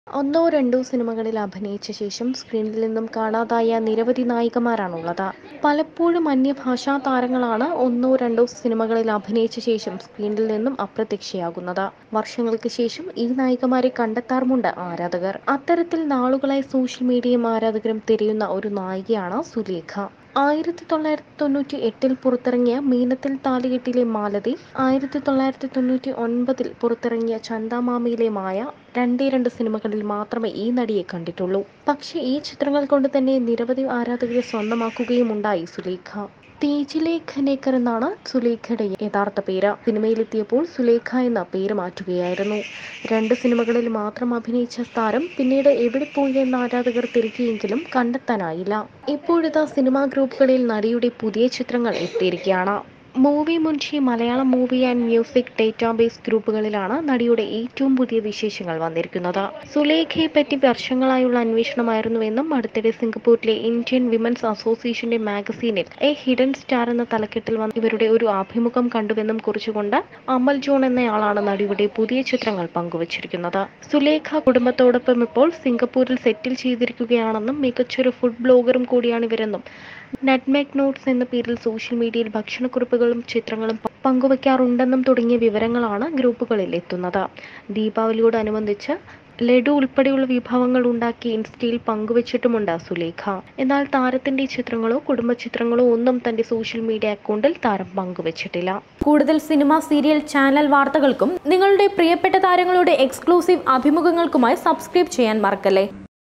ഒന്നോ രണ്ടോ സിനിമകളിൽ അഭിനയിച്ച ശേഷം സ്ക്രീനിൽ നിന്നും കാണാതായ നിരവധി നായികമാരാണുള്ളത് പലപ്പോഴും അന്യഭാഷാ താരങ്ങളാണ് ഒന്നോ രണ്ടോ സിനിമകളിൽ അഭിനയിച്ച ശേഷം സ്ക്രീനിൽ നിന്നും അപ്രത്യക്ഷയാകുന്നത് വർഷങ്ങൾക്ക് ശേഷം ഈ നായികമാരെ കണ്ടെത്താറുമുണ്ട് ആരാധകർ അത്തരത്തിൽ നാളുകളായി സോഷ്യൽ മീഡിയയും ആരാധകരും തിരയുന്ന ഒരു നായികയാണ് സുലേഖ ആയിരത്തി തൊള്ളായിരത്തി തൊണ്ണൂറ്റി എട്ടിൽ പുറത്തിറങ്ങിയ മീനത്തിൽ താലികെട്ടിലെ മാലതി ആയിരത്തി തൊള്ളായിരത്തി തൊണ്ണൂറ്റി ഒൻപതിൽ പുറത്തിറങ്ങിയ ചന്ദാമാമയിലെ മായ രണ്ടേ രണ്ട് സിനിമകളിൽ മാത്രമേ ഈ നടിയെ കണ്ടിട്ടുള്ളൂ പക്ഷേ ഈ ചിത്രങ്ങൾ കൊണ്ട് തന്നെ നിരവധി ആരാധകരെ സ്വന്തമാക്കുകയുമുണ്ടായി സുലേഖ തേജിലെ ഖനേക്കർ എന്നാണ് സുലേഖയുടെ യഥാർത്ഥ പേര് സിനിമയിലെത്തിയപ്പോൾ സുലേഖ എന്ന പേര് മാറ്റുകയായിരുന്നു രണ്ട് സിനിമകളിൽ മാത്രം അഭിനയിച്ച താരം പിന്നീട് എവിടെ പോയി എന്ന ആരാധകർ തിരക്കിയെങ്കിലും കണ്ടെത്താനായില്ല ഇപ്പോഴിതാ സിനിമാ ഗ്രൂപ്പുകളിൽ നടിയുടെ പുതിയ ചിത്രങ്ങൾ എത്തിയിരിക്കുകയാണ് movie Munshi Malayalam movie and music database ഗ്രൂപ്പുകളിലാണ് നടിയുടെ ഏറ്റവും പുതിയ വിശേഷങ്ങൾ വന്നിരിക്കുന്നത് സുലേഖയെ പറ്റി വർഷങ്ങളായുള്ള അന്വേഷണമായിരുന്നുവെന്നും അടുത്തിടെ സിംഗപ്പൂരിലെ ഇന്ത്യൻ വിമൻസ് അസോസിയേഷന്റെ മാഗസീനിൽ എ ഹിഡൻ സ്റ്റാർ എന്ന തലക്കെട്ടിൽ വന്ന ഇവരുടെ ഒരു അഭിമുഖം കണ്ടുവെന്നും കുറിച്ചുകൊണ്ട് അമൽ ജോൺ എന്നയാളാണ് നടിയുടെ പുതിയ ചിത്രങ്ങൾ പങ്കുവച്ചിരിക്കുന്നത് സുലേഖ കുടുംബത്തോടൊപ്പം ഇപ്പോൾ സിംഗപ്പൂരിൽ സെറ്റിൽ ചെയ്തിരിക്കുകയാണെന്നും മികച്ചൊരു ഫുഡ് ബ്ലോഗറും കൂടിയാണ് ഇവരെന്നും നട്ട്മേക് നോട്ട്സ് എന്ന പേരിൽ സോഷ്യൽ മീഡിയയിൽ ഭക്ഷണക്കുറിപ്പുകളും ചിത്രങ്ങളും പ- പങ്കുവയ്ക്കാറുണ്ടെന്നും തുടങ്ങിയ വിവരങ്ങളാണ് ഗ്രൂപ്പുകളിൽ എത്തുന്നത് ദീപാവലിയോടനുബന്ധിച്ച് ലഡു ഉൾപ്പെടെയുള്ള വിഭവങ്ങൾ ഉണ്ടാക്കി ഇൻസ്റ്റയിൽ പങ്കുവച്ചിട്ടുമുണ്ട് സുലേഖ എന്നാൽ താരത്തിന്റെ ചിത്രങ്ങളോ കുടുംബ ചിത്രങ്ങളോ ഒന്നും തന്റെ സോഷ്യൽ മീഡിയ അക്കൗണ്ടിൽ താരം പങ്കുവച്ചിട്ടില്ല കൂടുതൽ സിനിമ സീരിയൽ ചാനൽ വാർത്തകൾക്കും നിങ്ങളുടെ പ്രിയപ്പെട്ട താരങ്ങളുടെ എക്സ്ക്ലൂസീവ് അഭിമുഖങ്ങൾക്കുമായി സബ്സ്ക്രൈബ് ചെയ്യാൻ മറക്കല്ലേ